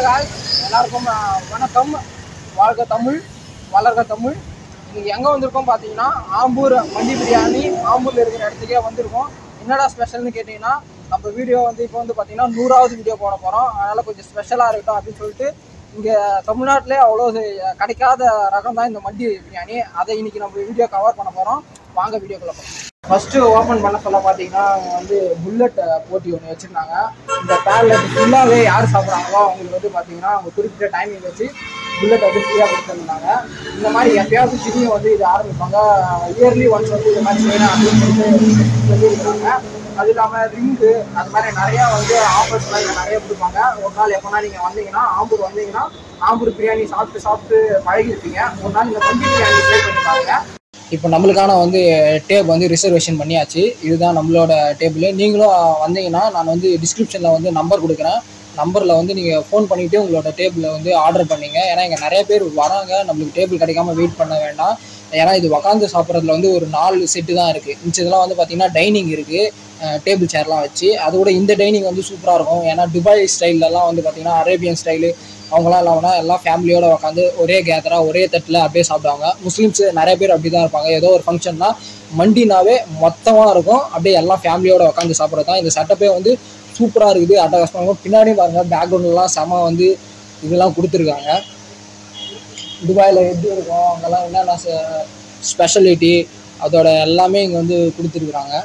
guys. எல்லாருக்கும் அஹ், வணக்கம் வாழ்க தமிழ் வளர்க தமிழ் இன்னைக்கு எங்கே வந்திருக்கோம் பார்த்தீங்கன்னா ஆம்பூர் மண்டி பிரியாணி ஆம்பூரில் இருக்கிற இடத்துக்கே வந்திருக்கோம் என்னடா ஸ்பெஷல்னு கேட்டிங்கன்னா நம்ம வீடியோ வந்து இப்போ வந்து பார்த்தீங்கன்னா நூறாவது வீடியோ போட போகிறோம் அதனால் கொஞ்சம் ஸ்பெஷலாக இருக்கட்டும் அப்படின்னு சொல்லிட்டு இங்கே தமிழ்நாட்டிலே அவ்வளோ இது கிடைக்காத ரகம் தான் இந்த மண்டி பிரியாணி அதை இன்னைக்கு நம்ம வீடியோ கவர் பண்ண போகிறோம் வாங்க வீடியோக்குள்ள போகலாம் ஃபர்ஸ்ட் ஓப்பன் பண்ண சொல்ல பார்த்தீங்கன்னா அவங்க வந்து புல்லட் போட்டி ஒன்று வச்சுருந்தாங்க இந்த பேரலட் ஃபுல்லாகவே யார் சாப்பிட்றாங்களோ அவங்களுக்கு வந்து பார்த்தீங்கன்னா அவங்க குறிப்பிட்ட டைமிங் வச்சு புல்லட் வந்து ஃப்ரீயாக கொடுத்துருந்தாங்க இந்த மாதிரி எப்பயாவது திரும்பியும் வந்து இது ஆரம்பிப்பாங்க இயர்லி ஒன்ஸ் வந்து இது மாதிரி செய்யணும் அப்படின்னு சொல்லிட்டு சொல்லியிருக்காங்க அது இல்லாமல் ரிங்கு அது மாதிரி நிறையா வந்து ஆஃபர்ஸ்லாம் இங்கே நிறைய கொடுப்பாங்க ஒரு நாள் எப்போனா நீங்கள் வந்தீங்கன்னா ஆம்பூர் வந்தீங்கன்னா ஆம்பூர் பிரியாணி சாப்பிட்டு சாப்பிட்டு பழகிருப்பீங்க ஒரு நாள் இந்த மண்டி பிரியாணி ட்ரை பண்ணி பாருங்க இப்போ நம்மளுக்கான வந்து டேப் வந்து ரிசர்வேஷன் பண்ணியாச்சு இதுதான் நம்மளோட டேபிள் நீங்களும் வந்தீங்கன்னா நான் வந்து டிஸ்கிரிப்ஷனில் வந்து நம்பர் கொடுக்குறேன் நம்பரில் வந்து நீங்கள் ஃபோன் பண்ணிவிட்டு உங்களோட டேபிளில் வந்து ஆர்டர் பண்ணீங்க ஏன்னா இங்கே நிறைய பேர் வராங்க நம்மளுக்கு டேபிள் கிடைக்காம வெயிட் பண்ண வேண்டாம் ஏன்னா இது உக்காந்து சாப்பிட்றதுல வந்து ஒரு நாலு செட்டு தான் இருக்குது மிச்சதெல்லாம் வந்து பார்த்திங்கன்னா டைனிங் இருக்குது டேபிள் சேர்லாம் வச்சு அதோட இந்த டைனிங் வந்து சூப்பராக இருக்கும் ஏன்னா துபாய் ஸ்டைல்லலாம் வந்து பார்த்திங்கன்னா அரேபியன் ஸ்டைலு அவங்களாம் இல்லாமனா எல்லாம் ஃபேமிலியோட உட்காந்து ஒரே கேதராக ஒரே தட்டில் அப்படியே சாப்பிடுவாங்க முஸ்லீம்ஸ் நிறைய பேர் அப்படி தான் இருப்பாங்க ஏதோ ஒரு ஃபங்க்ஷன்னா மண்டினாவே மொத்தமாக இருக்கும் அப்படியே எல்லாம் ஃபேமிலியோட உட்காந்து சாப்பிட்றது தான் இந்த செட்டப்பே வந்து சூப்பராக இருக்குது அட்டகாசமாக இருக்கும் பின்னாடியும் பாருங்கள் பேக்ரவுண்ட்லாம் செம வந்து இதெல்லாம் கொடுத்துருக்காங்க துபாயில் எப்படி இருக்கும் அங்கெல்லாம் என்னென்ன ஸ்பெஷலிட்டி அதோட எல்லாமே இங்கே வந்து கொடுத்துருக்குறாங்க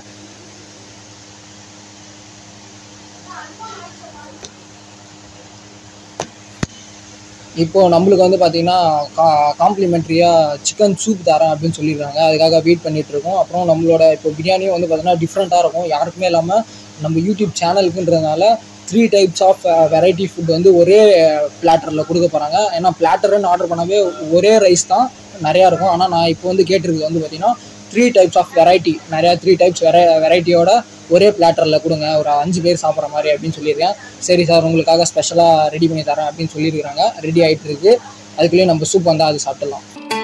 இப்போ நம்மளுக்கு வந்து பார்த்தீங்கன்னா கா காம்ப்ளிமெண்ட்ரியாக சிக்கன் சூப் தரேன் அப்படின்னு சொல்லியிருக்காங்க அதுக்காக வெயிட் பண்ணிட்டு இருக்கோம் அப்புறம் நம்மளோட இப்போ பிரியாணியும் வந்து பார்த்தீங்கன்னா டிஃப்ரெண்ட்டாக இருக்கும் யாருக்குமே இல்லாமல் நம்ம யூடியூப் சேனலுக்குன்றதுனால three types of variety food வந்து ஒரே பிளாட்டரில் கொடுக்க போகிறாங்க ஏன்னா பிளாட்டர்னு ஆர்டர் பண்ணவே ஒரே ரைஸ் தான் நிறையா இருக்கும் ஆனால் நான் இப்போ வந்து கேட்டிருக்கிறது வந்து பார்த்தீங்கன்னா த்ரீ டைப்ஸ் ஆஃப் வெரைட்டி நிறையா த்ரீ டைப்ஸ் வெரை வெரைட்டியோட ஒரே பிளாட்டரில் கொடுங்க ஒரு அஞ்சு பேர் சாப்பிட்ற மாதிரி அப்படின்னு சொல்லியிருக்கேன் சரி சார் உங்களுக்காக ஸ்பெஷலாக ரெடி பண்ணி தரேன் அப்படின்னு சொல்லியிருக்காங்க ரெடி ஆகிட்டு இருக்கு அதுக்குள்ளேயே நம்ம சூப் வந்தால் அது சாப்பிடலாம்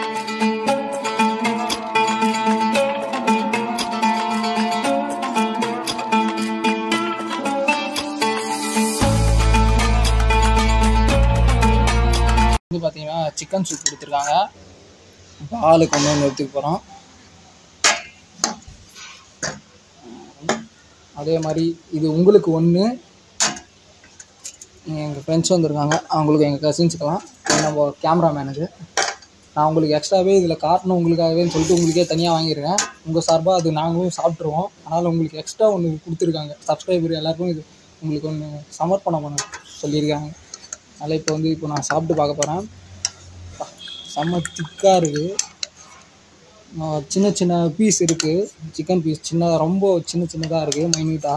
வந்து பார்த்தீங்கன்னா சிக்கன் சூப் கொடுத்துருக்காங்க பால் கொண்டு வந்து எடுத்துக்க போகிறோம் அதே மாதிரி இது உங்களுக்கு ஒன்று எங்கள் ஃப்ரெண்ட்ஸ் வந்திருக்காங்க அவங்களுக்கு எங்கள் கசின்ஸுக்கெல்லாம் நம்ம கேமராமேனுக்கு நான் உங்களுக்கு எக்ஸ்ட்ராவே இதில் காட்டணும் உங்களுக்காகவே சொல்லிட்டு உங்களுக்கே தனியாக வாங்கியிருக்கேன் உங்கள் சார்பாக அது நாங்களும் சாப்பிட்ருவோம் அதனால் உங்களுக்கு எக்ஸ்ட்ரா ஒன்று கொடுத்துருக்காங்க சப்ஸ்கிரைபர் எல்லாருக்கும் இது உங்களுக்கு ஒன்று சமர்ப்பணம் பண்ண சொல்லியிருக்காங்க அதனால் இப்போ வந்து இப்போ நான் சாப்பிட்டு பார்க்க போகிறேன் செம்ம திக்காக இருக்குது ஆஹ் சின்ன சின்ன பீஸ் இருக்குது சிக்கன் பீஸ் சின்னதாக ரொம்ப சின்ன சின்னதாக இருக்குது மைன்யூட்டாக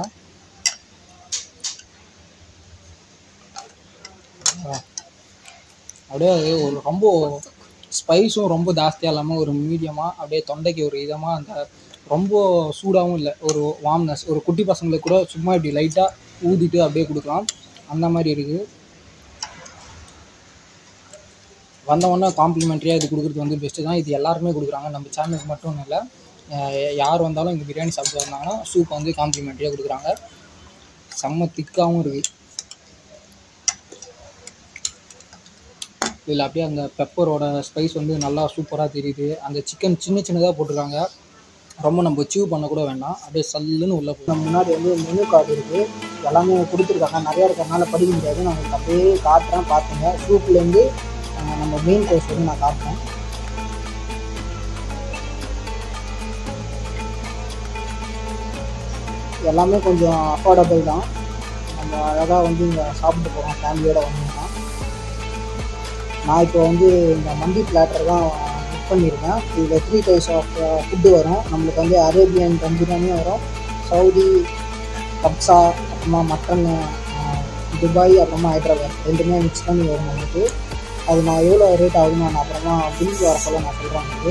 அப்படியே அது ஒரு ரொம்ப ஸ்பைஸும் ரொம்ப ஜாஸ்தியாக இல்லாமல் ஒரு மீடியமாக அப்படியே தொண்டைக்கு ஒரு இதமாக அந்த ரொம்ப சூடாகவும் இல்லை ஒரு வார்ம்னஸ் ஒரு குட்டி பசங்களுக்கு கூட சும்மா இப்படி லைட்டாக ஊதிட்டு அப்படியே கொடுக்கலாம் அந்த மாதிரி இருக்குது வந்தவொடனே காம்ப்ளிமெண்ட்ரியாக இது கொடுக்குறது வந்து பெஸ்ட்டு தான் இது எல்லாருமே கொடுக்குறாங்க நம்ம சேனலுக்கு மட்டும் இல்லை அஹ் யார் வந்தாலும் இங்கே பிரியாணி சாப்பிட்டு வந்தாங்கன்னா சூப் வந்து காம்ப்ளிமெண்ட்ரியாக கொடுக்குறாங்க செம்ம திக்காகவும் இருக்குது இதில் அப்படியே அந்த பெப்பரோட ஸ்பைஸ் வந்து நல்லா சூப்பராக தெரியுது அந்த சிக்கன் சின்ன சின்னதாக போட்டிருக்காங்க ரொம்ப நம்ம சீவ் பண்ண கூட வேண்டாம் அப்படியே சல்லுன்னு உள்ள போய் நம்ம முன்னாடி வந்து மெனு கார்டு இருக்குது எல்லாமே கொடுத்துருக்காங்க நிறையா இருக்கிறதுனால படிக்க முடியாது நான் உங்களுக்கு அப்படியே காட்டுறேன் பார்த்துங்க சூப்லேருந்து அஹ் நம்ம மெயின் கோர்ஸ் வந்து நான் காட்டுறேன் எல்லாமே கொஞ்சம் அஃபோர்டபுள் தான் நம்ம அழகாக வந்து இங்கே சாப்பிட்டு போகிறோம் ஃபேமிலியோட வந்தோம்னா நான் இப்போ வந்து இந்த மந்தி பிளாட்டர் தான் புக் பண்ணியிருக்கேன் இதில் த்ரீ டைப்ஸ் ஆஃப் ஃபுட்டு வரும் நம்மளுக்கு வந்து அரேபியன் தம் பிரியாணியும் வரும் சவுதி கப்சா அப்புறமா மட்டன் துபாய் அப்புறமா ஹைதராபாத் ரெண்டுமே மிக்ஸ் பண்ணி வரும் நமக்கு அது நான் எவ்வளோ ரேட் ஆகுதுன்னு நான் அப்புறமா பில் வர சொல்ல நான் சொல்கிறேன் உங்களுக்கு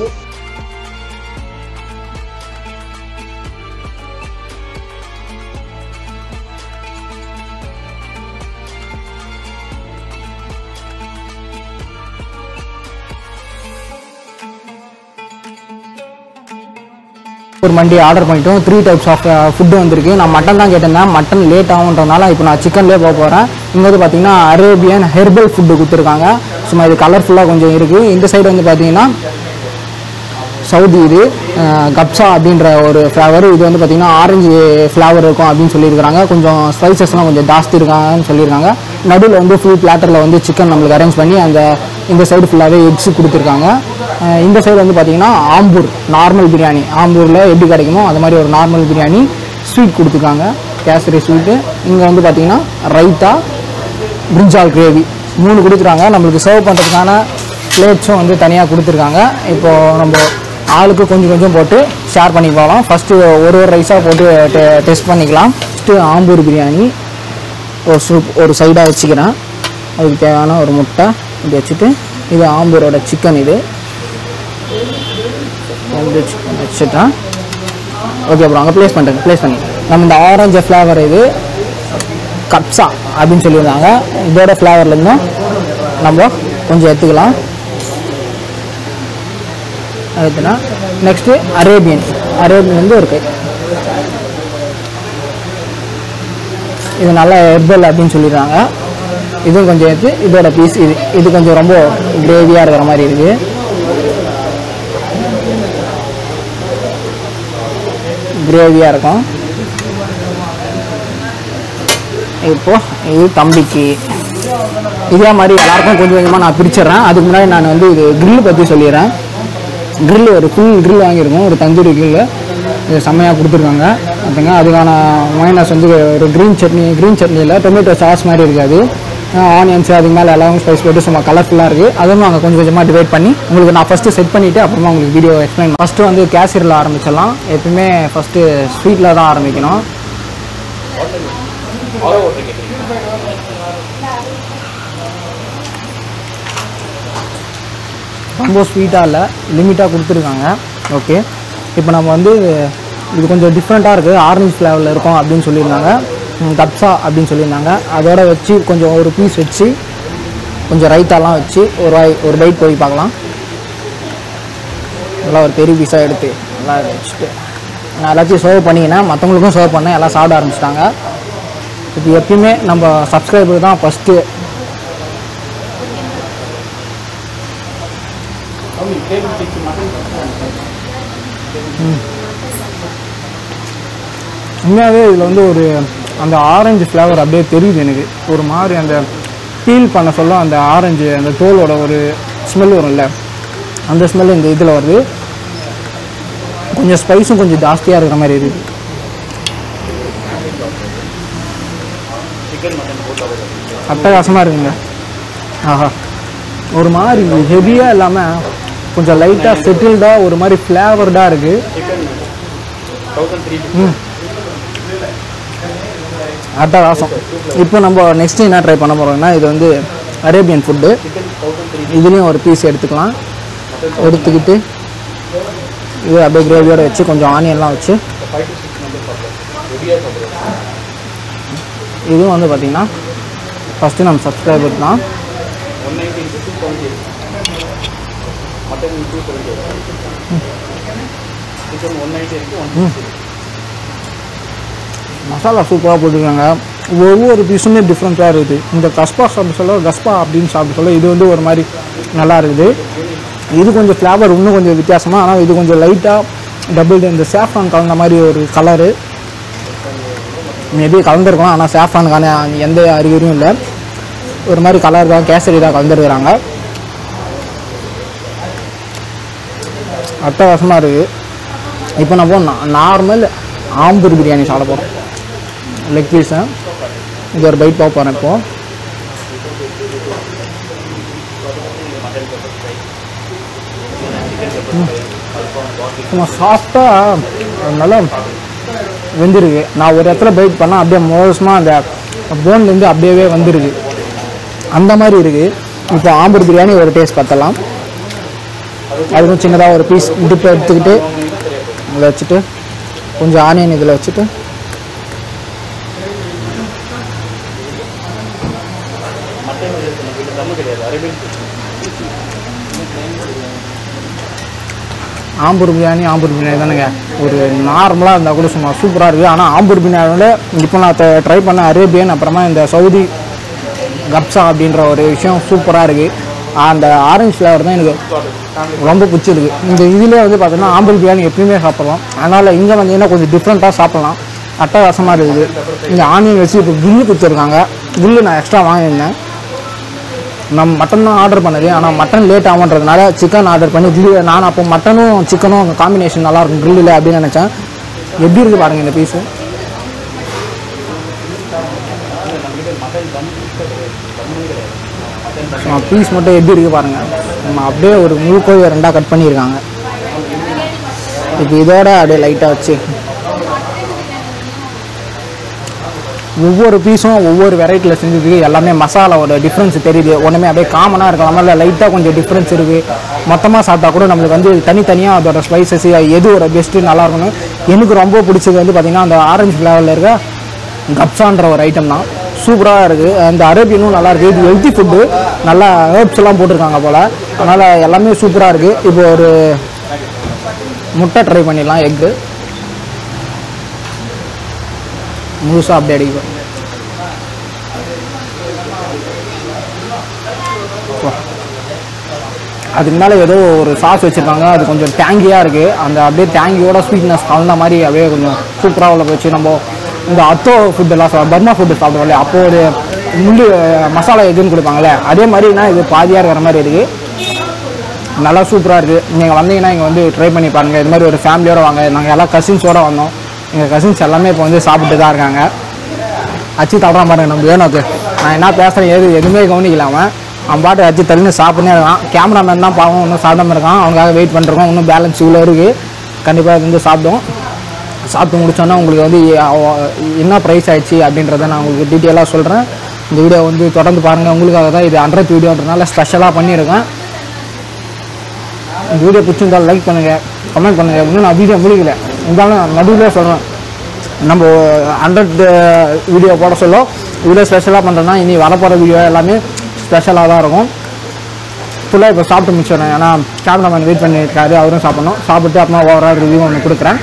ஒரு மண்டி ஆர்டர் பண்ணிட்டோம் த்ரீ டைப்ஸ் ஆஃப் ஃபுட்டு வந்திருக்கு நான் மட்டன் தான் கேட்டிருந்தேன் மட்டன் லேட் ஆகுன்றதுனால இப்போ நான் சிக்கன்லேயே போக போகிறேன் இங்கே வந்து பார்த்தீங்கன்னா அரேபியன் ஹெர்பல் ஃபுட்டு கொடுத்துருக்காங்க சும்மா இது கலர்ஃபுல்லாக கொஞ்சம் இருக்குது இந்த சைடு வந்து பார்த்தீங்கன்னா சவுதி இது அஹ், கப்சா அப்படின்ற ஒரு ஃப்ளேவர் இது வந்து பார்த்திங்கன்னா ஆரஞ்சு ஃப்ளேவர் இருக்கும் அப்படின்னு சொல்லியிருக்காங்க கொஞ்சம் ஸ்பைசஸ்லாம் கொஞ்சம் ஜாஸ்தி இருக்காங்கன்னு சொல்லியிருக்காங்க நடுவில் வந்து ஃபுல் பிளாட்டரில் வந்து சிக்கன் நம்மளுக்கு அரேஞ்ச் பண்ணி அந்த இந்த சைடு ஃபுல்லாகவே எக்ஸ் கொடுத்துருக்காங்க அஹ், இந்த சைடு வந்து பார்த்திங்கன்னா ஆம்பூர் நார்மல் பிரியாணி ஆம்பூரில் எப்படி கிடைக்குமோ அது மாதிரி ஒரு நார்மல் பிரியாணி ஸ்வீட் கொடுத்துருக்காங்க கேசரி ஸ்வீட்டு இங்கே வந்து பார்த்திங்கன்னா ரைத்தா பிரிஞ்சால் கிரேவி மூணு கொடுக்குறாங்க நம்மளுக்கு சர்வ் பண்ணுறதுக்கான பிளேட்ஸும் வந்து தனியாக கொடுத்துருக்காங்க இப்போது நம்ம ஆளுக்கு கொஞ்சம் கொஞ்சம் போட்டு ஷேர் பண்ணி போகலாம் ஃபஸ்ட்டு ஒரு ஒரு ரைஸாக போட்டு டெ டெஸ்ட் பண்ணிக்கலாம் ஃபஸ்ட்டு ஆம்பூர் பிரியாணி ஒரு சூப் ஒரு சைடாக வச்சுக்கிறேன் அதுக்கு தேவையான ஒரு முட்டை இப்படி வச்சுட்டு இது ஆம்பூரோட சிக்கன் இது வந்து சிக்கன் வச்சுட்டேன் ஓகே அப்புறம் அங்கே ப்ளேஸ் பண்ணுறேன் ப்ளேஸ் பண்ணி நம்ம இந்த ஆரஞ்சு ஃப்ளேவர் இது கப்சா அப்படின்னு சொல்லியிருந்தாங்க இதோட ஃப்ளேவர்லேருந்தும் நம்ம கொஞ்சம் எடுத்துக்கலாம் எடுத்துனா நெக்ஸ்ட்டு அரேபியன் அரேபியன் வந்து ஒரு கை இது நல்லா ஹெர்பல் அப்படின்னு சொல்லிடுறாங்க இதுவும் கொஞ்சம் எடுத்து இதோட பீஸ் இது இது கொஞ்சம் ரொம்ப கிரேவியாக இருக்கிற மாதிரி இருக்குது கிரேவியாக இருக்கும் இப்போ இது தம்பிக்கு இதே மாதிரி எல்லாருக்கும் கொஞ்சம் கொஞ்சமாக நான் பிரிச்சிடுறேன் அதுக்கு முன்னாடி நான் வந்து இது grill பற்றி சொல்லிடுறேன் grill ஒரு ஃபுல் grill வாங்கியிருக்கோம் ஒரு தந்தூரி grill இது செம்மையாக கொடுத்துருக்காங்க பார்த்துங்க அதுக்கான மைனஸ் வந்து ஒரு க்ரீன் சட்னி க்ரீன் சட்னியில் டொமேட்டோ சாஸ் மாதிரி இருக்காது ஆனியன்ஸ் அதுக்கு மேலே எல்லாம் ஸ்பைஸ் போட்டு சும்மா கலர்ஃபுல்லாக இருக்குது அதுவும் நாங்கள் கொஞ்சம் கொஞ்சமாக டிவைட் பண்ணி உங்களுக்கு நான் ஃபஸ்ட்டு செட் பண்ணிவிட்டு அப்புறமா உங்களுக்கு வீடியோ எக்ஸ்பிளைன் ஃபஸ்ட்டு வந்து கேசரியில் ஆரம்பிச்சிடலாம் எப்பவுமே ஃபஸ்ட்டு ஸ்வீட்டில் தான் ஆரம்பிக்கணும் ரொம்ப ஸ்வீட்டாக இல்லை லிமிட்டாக கொடுத்துருக்காங்க ஓகே இப்போ நம்ம வந்து இது கொஞ்சம் டிஃப்ரெண்ட்டாக இருக்குது ஆரஞ்சு ஃப்ளேவரில் இருக்கும் அப்படின்னு சொல்லியிருந்தாங்க ம், கப்சா அப்படின்னு சொல்லியிருந்தாங்க அதோட வச்சு கொஞ்சம் ஒரு பீஸ் வச்சு கொஞ்சம் ரைத்தாலாம் வச்சு ஒரு வாய் ஒரு பைட் போய் பார்க்கலாம் நல்லா ஒரு பெரிய பீஸாக எடுத்து நல்லா வச்சுட்டு நான் எல்லாத்தையும் சர்வ் பண்ணிக்கினேன் மற்றவங்களுக்கும் சர்வ் பண்ணேன் எல்லாம் சாப்பிட ஆரம்பிச்சிட்டாங்க இது எப்பயுமே நம்ம சப்ஸ்கிரைபர் தான் ஃபஸ்ட்டு உண்மையாகவே இதில் வந்து ஒரு அந்த ஆரஞ்சு ஃப்ளேவர் அப்படியே தெரியுது எனக்கு ஒரு மாதிரி அந்த பீல் பண்ண சொல்ல அந்த ஆரஞ்சு அந்த தோலோட ஒரு ஸ்மெல் வரும்ல அந்த ஸ்மெல் இந்த இதில் வருது கொஞ்சம் ஸ்பைஸும் கொஞ்சம் ஜாஸ்தியாக இருக்கிற மாதிரி இருக்குது அட்டகாசமாக இருக்குங்க ஆஹா ஒரு மாதிரி ஹெவியாக இல்லாமல் கொஞ்சம் லைட்டாக செட்டில்டாக ஒரு மாதிரி ஃப்ளேவர்டாக இருக்குது ம் அட்டகாசம் இப்போ நம்ம நெக்ஸ்ட் என்ன ட்ரை பண்ண போகிறோம்னா இது வந்து அரேபியன் ஃபுட்டு இதுலேயும் ஒரு பீஸ் எடுத்துக்கலாம் எடுத்துக்கிட்டு இது அப்படியே கிரேவியோட வச்சு கொஞ்சம் ஆனியன்லாம் வச்சு இதுவும் வந்து பார்த்திங்கன்னா ஃபஸ்ட்டு நம்ம சப்ஸ்கிரைபர் தான் மசாலா சூப்பராக போட்டிருக்காங்க ஒவ்வொரு பீஸுமே டிஃப்ரெண்ட்டாக இருக்குது இந்த கஸ்பா சாப்பிட சொல்ல கஸ்பா அப்படின்னு சாப்பிட சொல்ல இது வந்து ஒரு மாதிரி நல்லா இருக்குது இது கொஞ்சம் ஃப்ளேவர் இன்னும் கொஞ்சம் வித்தியாசமாக ஆனால் இது கொஞ்சம் லைட்டாக டபுள் இந்த சேஃப்ரான் கலந்த மாதிரி ஒரு கலரு மேபி கலந்துருக்கலாம் ஆனால் சேஃப்ரானுக்கான எந்த அறிகுறியும் இல்லை ஒரு மாதிரி கலர் தான் கேசரி தான் கலந்துருக்குறாங்க அட்டகாசமாக இருக்குது இப்போ நம்ம நார்மல் ஆம்பூர் பிரியாணி சாப்பிட போகிறோம் லெக் பீஸை இது ஒரு பைட் பார்க்க போகிறேன் இப்போது சும்மா சாஃப்டாக நல்லா வெந்திருக்கு நான் ஒரு இடத்துல பைட் பண்ணால் அப்படியே மோசமாக அந்த போன்லேருந்து அப்படியே வந்துருக்கு அந்த மாதிரி இருக்குது இப்போ ஆம்பூர் பிரியாணி ஒரு டேஸ்ட் பார்த்தலாம் அதுக்கும் சின்னதாக ஒரு பீஸ் டிப் எடுத்துக்கிட்டு இதில் வச்சுட்டு கொஞ்சம் ஆனியன் இதில் வச்சுட்டு ஆம்பூர் பிரியாணி ஆம்பூர் பிரியாணி தானுங்க ஒரு நார்மலாக இருந்தால் கூட சும்மா சூப்பராக இருக்குது ஆனால் ஆம்பூர் பிரியாணியோட இப்போ நான் ட்ரை பண்ண அரேபியன் அப்புறமா இந்த சவுதி கப்சா அப்படின்ற ஒரு விஷயம் சூப்பராக இருக்குது அந்த ஆரஞ்சு ஃப்ளேவர் தான் எனக்கு ரொம்ப பிடிச்சிருக்கு இந்த இதிலே வந்து பார்த்தீங்கன்னா ஆம்பூர் பிரியாணி எப்பயுமே சாப்பிட்றோம் அதனால் இங்கே வந்தீங்கன்னா கொஞ்சம் டிஃப்ரெண்ட்டாக சாப்பிட்லாம் அட்டகாசமாக இருக்குது இங்கே ஆனியன் வச்சு இப்போ கில்லு கொடுத்துருக்காங்க கில்லு நான் எக்ஸ்ட்ரா வாங்கியிருந்தேன் நம்ம மட்டன் தான் ஆர்டர் பண்ணது ஆனால் மட்டன் லேட் ஆகுன்றதுனால சிக்கன் ஆர்டர் பண்ணி கில்லு நான் அப்போ மட்டனும் சிக்கனும் காம்பினேஷன் நல்லாயிருக்கும் கிரில்லில் அப்படின்னு நினச்சேன் எப்படி இருக்குது பாருங்கள் இந்த பீஸு பீஸ் மட்டும் எப்படி இருக்குது பாருங்கள் நம்ம அப்படியே ஒரு முழு கோழியை ரெண்டாக கட் பண்ணியிருக்காங்க இப்போ இதோட அப்படியே லைட்டாக வச்சு ஒவ்வொரு பீஸும் ஒவ்வொரு வெரைட்டியில் செஞ்சதுக்கு எல்லாமே மசாலாவோட டிஃப்ரென்ஸ் தெரியுது ஒன்றுமே அப்படியே காமனாக இருக்கலாம் இல்லை லைட்டாக கொஞ்சம் டிஃப்ரென்ஸ் இருக்குது மொத்தமாக சாப்பிட்டா கூட நம்மளுக்கு வந்து தனித்தனியாக அதோட ஸ்பைசஸ் எது ஒரு பெஸ்ட்டு நல்லா இருக்கணும் எனக்கு ரொம்ப பிடிச்சது வந்து பார்த்திங்கன்னா அந்த ஆரஞ்சு ஃப்ளேவரில் இருக்க கப்சான்ற ஒரு ஐட்டம் தான் சூப்பராக இருக்குது அந்த அரேபியனும் நல்லா இருக்குது இது ஹெல்த்தி ஃபுட்டு நல்லா ஹேர்ப்ஸ் எல்லாம் போட்டிருக்காங்க போல் அதனால் எல்லாமே சூப்பராக இருக்குது இப்போ ஒரு முட்டை ட்ரை பண்ணிடலாம் எக்கு முழுசாக அப்படியே அடிக்கும் அதுக்கு மேலே ஏதோ ஒரு சாஸ் வச்சுருக்காங்க அது கொஞ்சம் டேங்கியாக இருக்குது அந்த அப்படியே டேங்கியோட ஸ்வீட்னஸ் கலந்த மாதிரி அப்படியே கொஞ்சம் சூப்பராக உள்ள போச்சு நம்ம இந்த அத்தோ ஃபுட்டெல்லாம் சா பர்மா ஃபுட்டு சாப்பிடுவோம் இல்லையா அப்போ ஒரு முள்ளு மசாலா எதுன்னு கொடுப்பாங்களே அதே மாதிரினா இது பாதியாக இருக்கிற மாதிரி இருக்குது நல்லா சூப்பராக இருக்குது நீங்கள் வந்தீங்கன்னா இங்கே வந்து ட்ரை பண்ணி பாருங்கள் இது மாதிரி ஒரு ஃபேமிலியோடு வாங்க நாங்கள் எல்லாம் கசின்ஸோடு வந்தோம் எங்கள் கசின்ஸ் எல்லாமே இப்போ வந்து சாப்பிட்டு தான் இருக்காங்க அச்சு தள்ளுறான் பாருங்க நம்ம வேணுக்கு நான் என்ன பேசுகிறேன் எது எதுவுமே கவனிக்கல அவன் அவன் பாட்டு அச்சு தள்ளின்னு சாப்பிட்னே இருக்கான் கேமராமேன் தான் பாவம் இன்னும் சாப்பிடாம இருக்கான் அவனுக்காக வெயிட் பண்ணிருக்கோம் இன்னும் பேலன்ஸ் இவ்வளோ இருக்குது கண்டிப்பாக இது வந்து சாப்பிடும் சாப்பிட்டு முடிச்சோன்னா உங்களுக்கு வந்து அவ- என்ன ப்ரைஸ் ஆயிடுச்சு அப்படின்றத நான் உங்களுக்கு டீட்டெயிலாக சொல்கிறேன் இந்த வீடியோ வந்து தொடர்ந்து பாருங்கள் உங்களுக்காக தான் இது ஹண்ட்ரட் வீடியோன்றனால ஸ்பெஷலாக பண்ணியிருக்கேன் இந்த வீடியோ பிடிச்சிருந்தாலும் லைக் பண்ணுங்கள் கமெண்ட் பண்ணுங்கள் இன்னும் நான் வீடியோ முடிக்கல இருந்தாலும் நடுவில் சொல்கிறேன் நம்ம ஹண்ட்ரட் வீடியோ போட சொல்ல வீடியோ ஸ்பெஷலாக பண்ணுறோன்னா இனி வரப்போகிற வீடியோ எல்லாமே ஸ்பெஷலாக தான் இருக்கும் ஃபுல்லாக இப்போ சாப்பிட்டு முடிச்சிடுறேன் ஏன்னா கேமராமேன் வெயிட் பண்ணியிருக்காரு அவரும் சாப்பிடணும் சாப்பிட்டு அப்புறமா ஓவரால் ரிவ்யூ ஒன்று கொடுக்குறேன்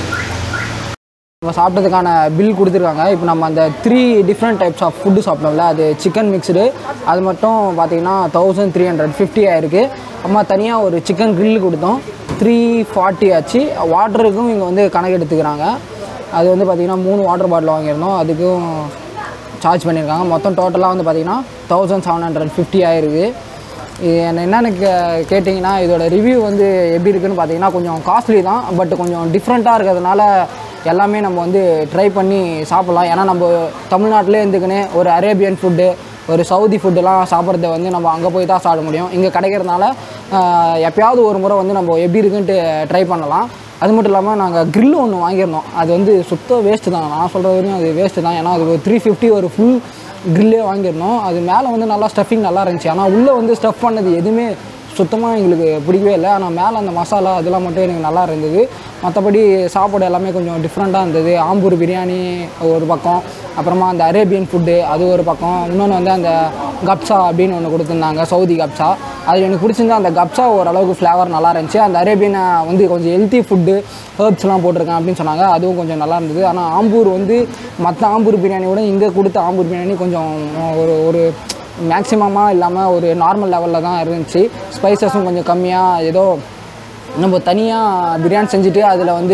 நம்ம சாப்பிட்டதுக்கான பில் கொடுத்துருக்காங்க இப்போ நம்ம அந்த three different types of food சாப்பிட்டோம்ல அது சிக்கன் மிக்ஸ்டு அது மட்டும் பார்த்தீங்கன்னா தௌசண்ட் த்ரீ ஹண்ட்ரட் ஃபிஃப்டி ஆயிருக்கு அம்மா தனியாக ஒரு சிக்கன் grill கொடுத்தோம் த்ரீ ஃபார்ட்டி ஆச்சு வாட்டருக்கும் இங்கே வந்து கணக்கு எடுத்துக்கிறாங்க அது வந்து பார்த்திங்கன்னா மூணு வாட்டர் பாட்டில் வாங்கியிருந்தோம் அதுக்கும் சார்ஜ் பண்ணியிருக்காங்க மொத்தம் டோட்டலாக வந்து பார்த்திங்கன்னா தௌசண்ட் செவன் ஹண்ட்ரட் ஃபிஃப்டி ஆயிருக்கு இது என்ன என்னன்னு கே- கேட்டிங்கன்னா இதோட ரிவ்யூ வந்து எப்படி இருக்குன்னு பார்த்தீங்கன்னா கொஞ்சம் காஸ்ட்லி தான் பட் கொஞ்சம் டிஃப்ரெண்ட்டாக இருக்கிறதுனால எல்லாமே நம்ம வந்து ட்ரை பண்ணி சாப்பிட்லாம் ஏன்னா நம்ம தமிழ்நாட்டிலே இருந்துக்குன்னு ஒரு அரேபியன் ஃபுட்டு ஒரு சவுதி ஃபுட்டுலாம் சாப்பிட்றத வந்து நம்ம அங்கே போய் தான் சாப்பிட முடியும் இங்கே கிடைக்கிறதுனால ஆஹ், எப்பயாவது ஒரு முறை வந்து நம்ம எப்படி இருக்குன்ட்டு ட்ரை பண்ணலாம் அது மட்டும் இல்லாமல் நாங்கள் grill ஒன்று வாங்கியிருந்தோம் அது வந்து சுத்த வேஸ்ட்டு தான் நான் சொல்கிற வரையும் அது வேஸ்ட்டு தான் ஏன்னா அது ஒரு த்ரீ ஃபிஃப்டி ஒரு ஃபுல் கிரில்லே வாங்கியிருந்தோம் அது மேலே வந்து நல்லா ஸ்டஃபிங் நல்லா இருந்துச்சு ஆனால் உள்ளே வந்து ஸ்டஃப் பண்ணது எதுவுமே சுத்தமாக எங்களுக்கு பிடிக்கவே இல்லை ஆனால் மேலே அந்த மசாலா அதெல்லாம் மட்டும் எனக்கு நல்லா இருந்தது மற்றபடி சாப்பாடு எல்லாமே கொஞ்சம் டிஃப்ரெண்ட்டாக இருந்தது ஆம்பூர் பிரியாணி ஒரு பக்கம் அப்புறமா அந்த அரேபியன் ஃபுட்டு அது ஒரு பக்கம் இன்னொன்று வந்து அந்த கப்சா அப்படின்னு ஒன்று கொடுத்துருந்தாங்க சவுதி கப்சா அது எனக்கு பிடிச்சிருந்தா அந்த கப்சா ஓரளவுக்கு ஃப்ளேவர் நல்லா இருந்துச்சு அந்த அரேபியனை வந்து கொஞ்சம் ஹெல்த்தி ஃபுட்டு ஹர்ப்ஸ்லாம் போட்டிருக்கேன் அப்படின்னு சொன்னாங்க அதுவும் கொஞ்சம் நல்லா இருந்தது ஆனால் ஆம்பூர் வந்து மற்ற ஆம்பூர் பிரியாணியோட இங்கே கொடுத்த ஆம்பூர் பிரியாணி கொஞ்சம் ஒரு ஒரு மேக்ஸிமமாக இல்லாமல் ஒரு நார்மல் லெவலில் தான் இருந்துச்சு ஸ்பைசஸும் கொஞ்சம் கம்மியாக ஏதோ நம்ம தனியாக பிரியாணி செஞ்சுட்டு அதில் வந்து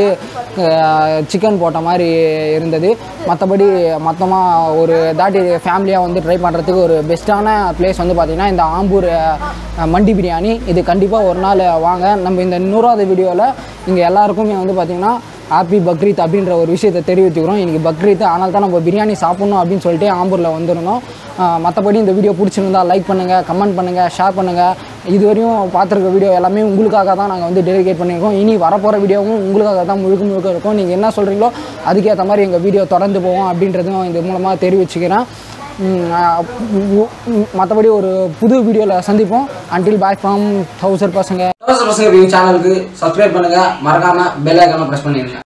சிக்கன் போட்ட மாதிரி இருந்தது மற்றபடி மொத்தமாக ஒரு தாட்டி ஃபேமிலியாக வந்து ட்ரை பண்ணுறதுக்கு ஒரு பெஸ்ட்டான பிளேஸ் வந்து பார்த்திங்கன்னா இந்த ஆம்பூர் அஹ், மண்டி பிரியாணி இது கண்டிப்பாக ஒரு நாள் வாங்க நம்ம இந்த நூறாவது வீடியோவில் இங்கே எல்லாருக்குமே வந்து பார்த்திங்கன்னா ஹாப்பி பக்ரீத் அப்படின்ற ஒரு விஷயத்தை தெரிவித்துக்கிறோம் இன்றைக்கி பக்ரீத் ஆனால் தான் நம்ம பிரியாணி சாப்பிட்ணும் அப்படின்னு சொல்லிட்டு ஆம்பூரில் வந்திருந்தோம் மற்றபடி இந்த வீடியோ பிடிச்சிருந்தா லைக் பண்ணுங்கள் கமெண்ட் பண்ணுங்கள் ஷேர் பண்ணுங்கள் இதுவரையும் பார்த்துருக்க வீடியோ எல்லாமே உங்களுக்காக தான் நாங்கள் வந்து டெலிகேட் பண்ணியிருக்கோம் இனி வரப்போகிற வீடியோவும் உங்களுக்காக தான் முழுக்க முழுக்க இருக்கும் நீங்கள் என்ன சொல்கிறீங்களோ அதுக்கேற்ற மாதிரி எங்கள் வீடியோ தொடர்ந்து போவோம் அப்படின்றதும் இது மூலமாக தெரிவிச்சுக்கிறேன் மற்றபடி ஒரு புது வீடியோவில் சந்திப்போம் அன்டில் பாய் ஃப்ரம் தௌசண்ட் பசங்க பசங்க சேனலுக்கு சப்ஸ்கிரைப் பண்ணுங்கள் மறக்காமல் பெல் ஐக்கானை ப்ரெஸ் பண்ணிடுங்க